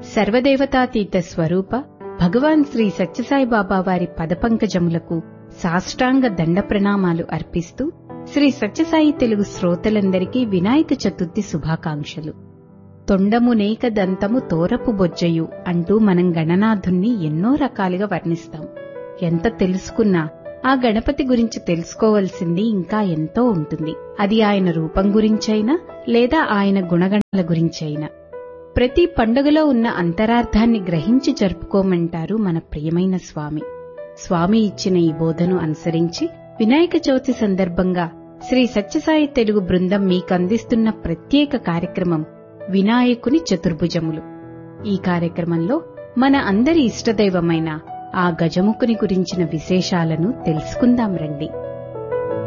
సర్వదేవతాతీత స్వరూప భగవాన్ శ్రీ సత్యసాయి బాబా వారి పదపంకజములకు సాష్టాంగ దండ ప్రణామాలు అర్పిస్తూ శ్రీ సత్యసాయి తెలుగు శ్రోతలందరికీ వినాయక చతుర్థి శుభాకాంక్షలు తొండమునేక దంతము తోరపు బొజ్జయు అంటూ మనం గణనాథుణ్ణి ఎన్నో రకాలుగా వర్ణిస్తాం ఎంత తెలుసుకున్నా ఆ గణపతి గురించి తెలుసుకోవలసింది ఇంకా ఎంతో ఉంటుంది అది ఆయన రూపం గురించైనా లేదా ఆయన గుణగణాల గురించైనా ప్రతి పండుగలో ఉన్న అంతరార్థాన్ని గ్రహించి జరుపుకోమంటారు మన ప్రియమైన స్వామి స్వామి ఇచ్చిన ఈ బోధను అనుసరించి వినాయక చవితి సందర్భంగా శ్రీ సత్యసాయి తెలుగు బృందం మీకందిస్తున్న ప్రత్యేక కార్యక్రమం వినాయకుని చతుర్భుజములు ఈ కార్యక్రమంలో మన అందరి ఇష్టదైవమైన ఆ గజముఖుని గురించిన విశేషాలను తెలుసుకుందాం రండి